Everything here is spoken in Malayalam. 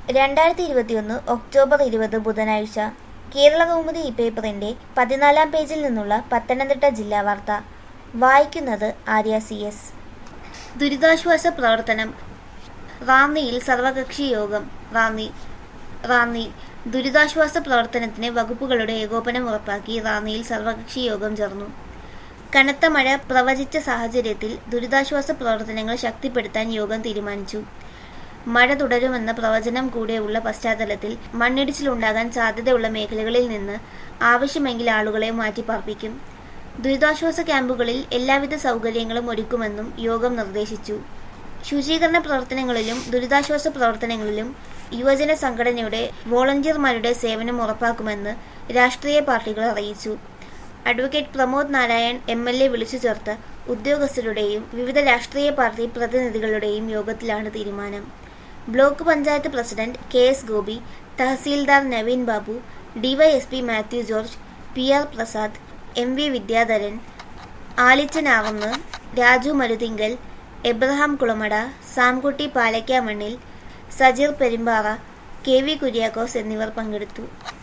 രണ്ടായിരത്തി ഇരുപത്തിയൊന്ന് ഒക്ടോബർ ഇരുപത് ബുധനാഴ്ച കേരള കൗമുദി ഈ പേപ്പറിന്റെ പതിനാലാം പേജിൽ നിന്നുള്ള പത്തനംതിട്ട ജില്ലാ വാർത്ത വായിക്കുന്നത് ആര്യ സി എസ് ദുരിതാശ്വാസ പ്രവർത്തനം റാന്നിയിൽ സർവകക്ഷി യോഗം റാന്നി റാന്നി ദുരിതാശ്വാസ പ്രവർത്തനത്തിന് വകുപ്പുകളുടെ ഏകോപനം ഉറപ്പാക്കി റാന്നിയിൽ സർവകക്ഷി യോഗം ചേർന്നു കനത്ത മഴ പ്രവചിച്ച സാഹചര്യത്തിൽ ദുരിതാശ്വാസ പ്രവർത്തനങ്ങൾ ശക്തിപ്പെടുത്താൻ യോഗം തീരുമാനിച്ചു മഴ തുടരുമെന്ന പ്രവചനം കൂടെയുള്ള പശ്ചാത്തലത്തിൽ മണ്ണിടിച്ചിലുണ്ടാകാൻ സാധ്യതയുള്ള മേഖലകളിൽ നിന്ന് ആവശ്യമെങ്കിൽ ആളുകളെ മാറ്റിപ്പാർപ്പിക്കും ദുരിതാശ്വാസ ക്യാമ്പുകളിൽ എല്ലാവിധ സൗകര്യങ്ങളും ഒരുക്കുമെന്നും യോഗം നിർദ്ദേശിച്ചു ശുചീകരണ പ്രവർത്തനങ്ങളിലും ദുരിതാശ്വാസ പ്രവർത്തനങ്ങളിലും യുവജന സംഘടനയുടെ വോളണ്ടിയർമാരുടെ സേവനം ഉറപ്പാക്കുമെന്ന് രാഷ്ട്രീയ പാർട്ടികൾ അറിയിച്ചു advocate Pramod Narayan M L A വിളിച്ചു ചേർത്ത ഉദ്യോഗസ്ഥരുടെയും വിവിധ രാഷ്ട്രീയ പാർട്ടി പ്രതിനിധികളുടെയും യോഗത്തിലാണ് തീരുമാനം block panchayat president K S Gopi tahsildar Naveen Babu DYSP Mathew George P R Prasad M V Vidyadharan ആലിച്ചനാവുന്ന് രാജു മരുതിങ്കൽ എബ്രഹാം കുളമട സാംകുട്ടി പാലക്കാമണ്ണിൽ സജീർ പെരുമ്പാറ കെ വി കുര്യാക്കോസ് എന്നിവർ പങ്കെടുത്തു